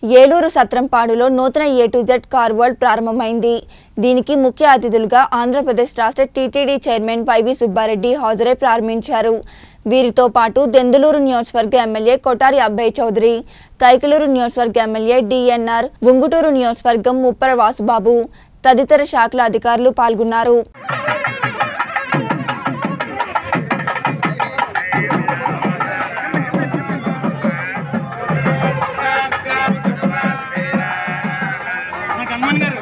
ఏలూరు సత్రంపాడులో నూతన A to Z car world ప్రారంభమైంది దీనికి ముఖ్య అతిథులుగా ఆంధ్రప్రదేశ్ రాష్ట్ర టీటీడీ చైర్మన్ వైవి సుబ్బారెడ్డి హాజరై ప్రారంభించారు వీరితో పాటు దెందులూరు నియోజకవర్గ ఎమ్మెల్యే కొటారి అబ్బయ్య చౌదరి కైకలూరు నియోజకవర్గ ఎమ్మెల్యే డిఎన్ఆర్ ఉంగుటూరు నియోజకవర్గం ముప్పర వాసుబాబు తదితర శాఖల అధికారులు పాల్గొన్నారు నాకు హనుమాన్ గారు